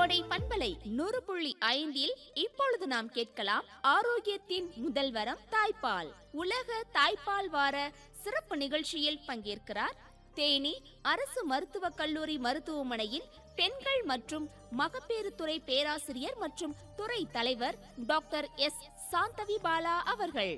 கோடை பண்பலை நூறு புள்ளி ஐந்தில் இப்பொழுது நாம் கேட்கலாம் ஆரோக்கியத்தின் முதல் வரம் தாய்ப்பால் உலக தாய்ப்பால் வார சிறப்பு நிகழ்ச்சியில் பங்கேற்கிறார் தேனி அரசு மருத்துவக் கல்லூரி மருத்துவமனையில் பெண்கள் மற்றும் மகப்பேறு துறை பேராசிரியர் மற்றும் துறை தலைவர் டாக்டர் எஸ் சாந்தவி பாலா அவர்கள்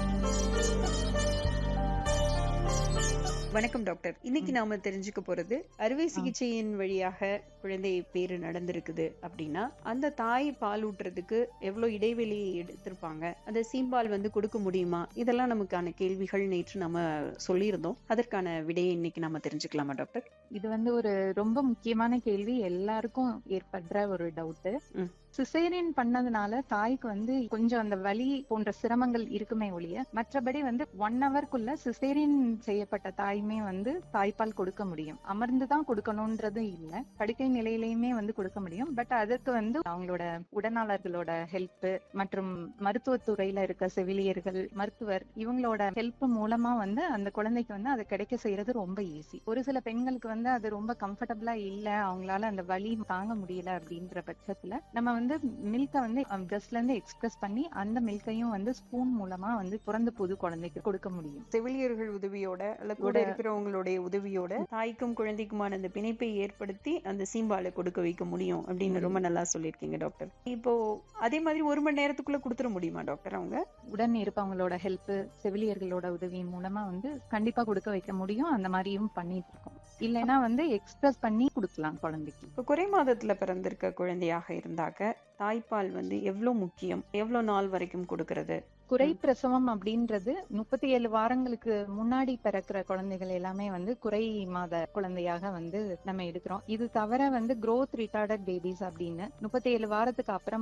வணக்கம் டாக்டர் இன்னைக்கு நாம தெரிஞ்சுக்க போறது அறுவை சிகிச்சையின் வழியாக குழந்தை பேரு நடந்திருக்குது அப்படின்னா அந்த தாய் பால் ஊட்டுறதுக்கு எவ்வளவு இடைவெளி எடுத்திருப்பாங்க அந்த சீம்பால் வந்து கொடுக்க முடியுமா இதெல்லாம் நமக்கான கேள்விகள் நேற்று நம்ம சொல்லியிருந்தோம் அதற்கான விடையை இன்னைக்கு நாம தெரிஞ்சுக்கலாமா டாக்டர் இது வந்து ஒரு ரொம்ப முக்கியமான கேள்வி எல்லாருக்கும் ஏற்படுற ஒரு டவுட் ம். சிசேரியன் பண்ணதுனால தாய்க்கு வந்து கொஞ்சம் அந்த வலி போன்ற சிரமங்கள் இருக்குமே ஒழிய மற்றபடி வந்து ஒன் ஹவர்க்குள்ள சிசேரியன் செய்யப்பட்ட தாயுமே வந்து தாய்ப்பால் கொடுக்க முடியும் அமர்ந்துதான் கொடுக்கணும்ன்றது இல்ல படுக்கை நிலையிலயுமே வந்து கொடுக்க முடியும் பட் அதற்கு வந்து அவங்களோட உடனாளர்களோட ஹெல்ப் மற்றும் மருத்துவத்துறையில இருக்க செவிலியர்கள் மருத்துவர் இவங்களோட ஹெல்ப் மூலமா வந்து அந்த குழந்தைக்கு வந்து அதை கிடைக்க செய்யறது ரொம்ப ஈஸி ஒரு சில பெண்களுக்கு வந்து அது ரொம்ப கம்ஃபர்டபுளா இல்ல அவங்களால அந்த வலி தாங்க முடியல அப்படின்ற பட்சத்துல நம்ம வந்து மில்கை வந்து பிரஸ்ட்ல இருந்து எக்ஸ்பிரஸ் பண்ணி அந்த மில்கையும் வந்து ஸ்பூன் மூலமா வந்து பிறந்த புது குழந்தைக்கு கொடுக்க முடியும் செவிலியர்கள் உதவியோட அல்ல கூட கூட- இருக்கிறவங்களுடைய உதவியோட தாய்க்கும் குழந்தைக்குமான அந்த பிணைப்பை ஏற்படுத்தி அந்த சீம்பாலை கொடுக்க வைக்க முடியும் அப்படின்னு ரொம்ப நல்லா சொல்லியிருக்கீங்க டாக்டர் இப்போ அதே மாதிரி ஒரு மணி நேரத்துக்குள்ள கொடுத்துட முடியுமா டாக்டர் அவங்க உடன் இருப்பவங்களோட ஹெல்ப் செவிலியர்களோட உதவி மூலமா வந்து கண்டிப்பா கொடுக்க வைக்க முடியும் அந்த மாதிரியும் பண்ணிட்டு இருக்கோம் இல்லைன்னா வந்து எக்ஸ்பிரஸ் பண்ணி கொடுக்கலாம் குழந்தைக்கு இப்போ குறை மாதத்துல பிறந்திருக்க குழந்தையாக இருந்தாக்க தாய்ப்பால் வந்து எவ்வளவு முக்கியம் எவ்வளவு நாள் வரைக்கும் கொடுக்கறது குறை பிரசவம் அப்படின்றது முப்பத்தி ஏழு வாரங்களுக்கு முன்னாடி பிறக்கிற குழந்தைகள் எல்லாமே வந்து குறை மாத குழந்தையாக வந்து நம்ம எடுக்கிறோம் இது தவிர வந்து growth retarded பேபிஸ் அப்படின்னு முப்பத்தி ஏழு வாரத்துக்கு அப்புறம்